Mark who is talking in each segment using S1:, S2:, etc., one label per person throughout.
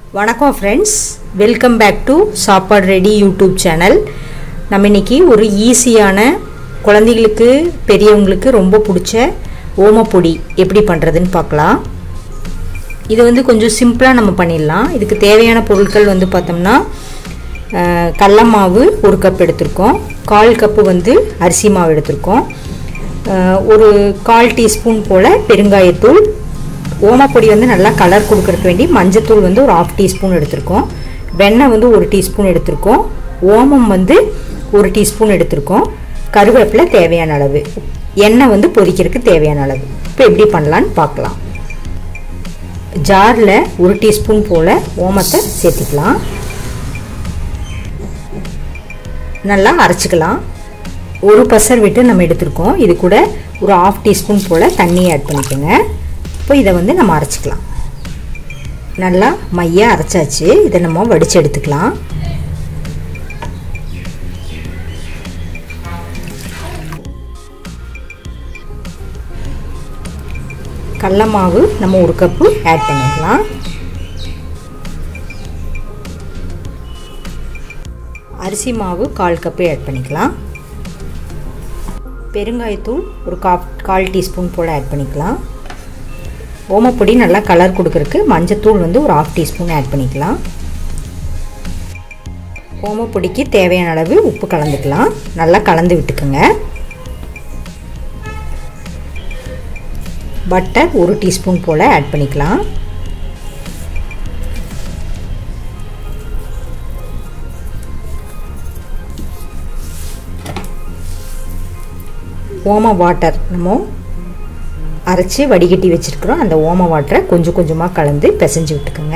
S1: வணக்கம் friends welcome back to Sappadu ready YouTube channel நம்ம இன்னைக்கு ஒரு ஈஸியான குழந்தைகளுக்கு பெரியவங்களுக்கு ரொம்ப பிடிச்ச ஓமப்பொடி எப்படி பண்ணுறதுன்னு பார்க்கலாம் இது வந்து கொஞ்சம் சிம்பிளாக நம்ம பண்ணிடலாம் இதுக்கு தேவையான பொருட்கள் வந்து பார்த்தோம்னா அஹ், கடல மாவு ஒரு கப் எடுத்திருக்கோம் கால் கப்பு வந்து அரிசி மாவு எடுத்திருக்கோம் அஹ், ஒரு கால் டீஸ்பூன் போல் பெருங்காயத்தூள் ஓமப்பொடி வந்து நல்லா கலர் கொடுக்கறதுக்கு வேண்டி மஞ்சத்தூள் வந்து ஒரு ஆஃப் டீஸ்பூன் எடுத்திருக்கோம் வெண்ணெய் வந்து ஒரு டீஸ்பூன் எடுத்திருக்கோம் ஓமம் வந்து ஒரு டீஸ்பூன் எடுத்திருக்கோம் கருவேப்பிலை தேவையான அளவு எண்ணெய் வந்து பொரிக்கிறதுக்கு தேவையான அளவு இப்போ எப்படி பண்ணலான்னு பார்க்கலாம் ஜாரில் ஒரு டீஸ்பூன் போல் ஓமத்தை சேர்த்துக்கலாம் நல்லா அரைச்சிக்கலாம் ஒரு பசர் விட்டு நம்ம எடுத்திருக்கோம் இது கூட ஒரு ஆஃப் டீஸ்பூன் போல் தண்ணி ஆட் பண்ணிக்கோங்க இப்போ இதை வந்து நம்ம அரைச்சிக்கலாம் நல்லா மையாக அரைச்சாச்சு இதை நம்ம வடித்து எடுத்துக்கலாம் கடல மாவு நம்ம ஒரு கப்பு ஆட் பண்ணிக்கலாம் அரிசி மாவு கால் கப்பு ஆட் பண்ணிக்கலாம் பெருங்காயத்தூள் ஒரு காப் கால் டீஸ்பூன் போல் ஆட் பண்ணிக்கலாம் ஓமப்பொடி நல்லா கலர் கொடுக்கறதுக்கு மஞ்சத்தூள் வந்து ஒரு ஆஃப் டீஸ்பூன் ஆட் பண்ணிக்கலாம் ஓமப்பொடிக்கு தேவையான அளவு உப்பு கலந்துக்கலாம் நல்லா கலந்து விட்டுக்குங்க பட்டர் ஒரு டீஸ்பூன் போல் ஆட் பண்ணிக்கலாம் ஓம வாட்டர் நம்ம அரைச்சி வடிகட்டி வச்சுருக்குறோம் அந்த ஓம வாட்டரை கொஞ்சம் கொஞ்சமாக கலந்து பிசைஞ்சு விட்டுக்குங்க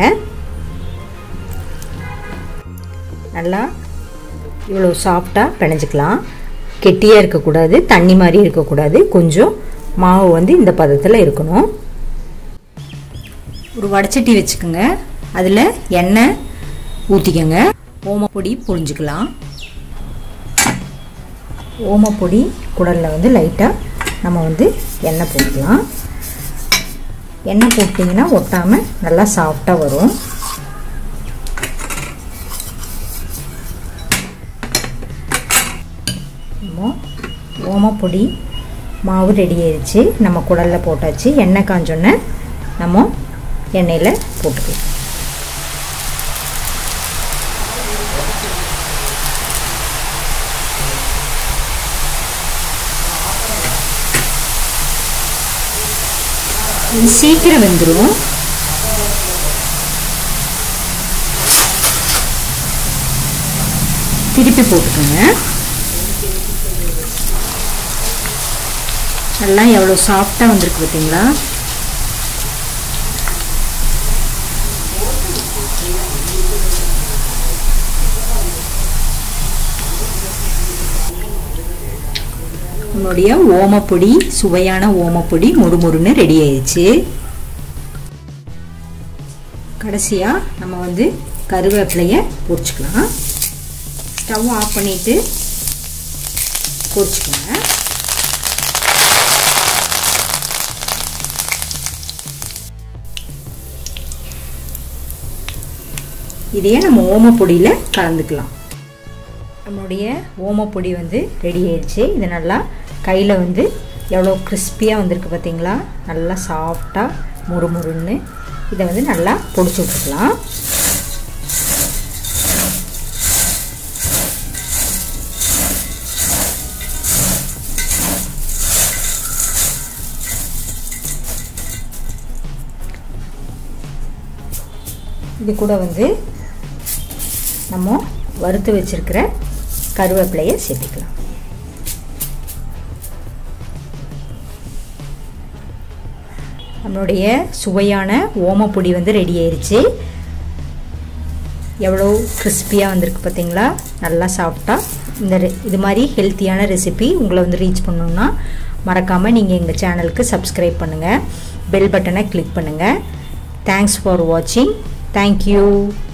S1: நல்லா இவ்வளோ சாஃப்டாக பிணைஞ்சிக்கலாம் கெட்டியாக இருக்கக்கூடாது தண்ணி மாதிரி இருக்கக்கூடாது கொஞ்சம் மாவு வந்து இந்த பதத்தில் இருக்கணும் ஒரு வடச்சட்டி வச்சுக்கோங்க அதில் எண்ணெய் ஊற்றிக்கோங்க ஓமப்பொடி பொழிஞ்சுக்கலாம் ஓமப்பொடி குடலில் வந்து லைட்டாக நம்ம வந்து எண்ணெய் போட்டுக்கலாம் எண்ணெய் போட்டிங்கன்னா ஒட்டாமல் நல்லா சாஃப்டாக வரும் நம்ம ஓமப்பொடி மாவு ரெடி ஆயிடுச்சு நம்ம குடலில் போட்டாச்சு எண்ணெய் காஞ்சோன்னே நம்ம எண்ணெயில் போட்டுக்கலாம் இது சீக்கிரம் வெந்துடும் திருப்பி போட்டுக்கோங்க நல்லா எவ்வளோ சாஃப்டாக வந்திருக்கு பார்த்தீங்களா நம்மளுடைய ஓமப்பொடி சுவையான ஓமப்பொடி முறுமுறுன்னு ரெடி ஆயிடுச்சு கடைசியாக நம்ம வந்து கருவேப்பிலையை பொரிச்சுக்கலாம் ஸ்டவ் ஆஃப் பண்ணிவிட்டு பொரிச்சுக்கோங்க இதையே நம்ம ஓமப்பொடியில் கலந்துக்கலாம் நம்மளுடைய ஓமப்பொடி வந்து ரெடி ஆயிடுச்சு இது நல்லா கையில் வந்து எவ்வளோ கிறிஸ்பியாக வந்திருக்கு பார்த்தீங்களா நல்லா சாஃப்டாக முறுமுறுன்னு இதை வந்து நல்லா பொடிச்சு விட்டுக்கலாம் இது கூட வந்து நம்ம வறுத்து வச்சிருக்கிற கருவேப்பிலையை சேர்த்துக்கலாம் நம்மளுடைய சுவையான ஓமப்பொடி வந்து ரெடி ஆயிடுச்சு எவ்வளோ கிறிஸ்பியாக வந்திருக்கு பார்த்தீங்களா நல்லா சாப்பிட்டா இந்த ரெ- இது மாதிரி ஹெல்த்தியான ரெசிபி உங்களை வந்து ரீச் பண்ணணுன்னா மறக்காமல் நீங்கள் எங்கள் சேனலுக்கு சப்ஸ்கிரைப் பண்ணுங்கள் பெல் பட்டனை கிளிக் பண்ணுங்கள் தேங்க்ஸ் ஃபார் வாட்சிங் தேங்க்யூ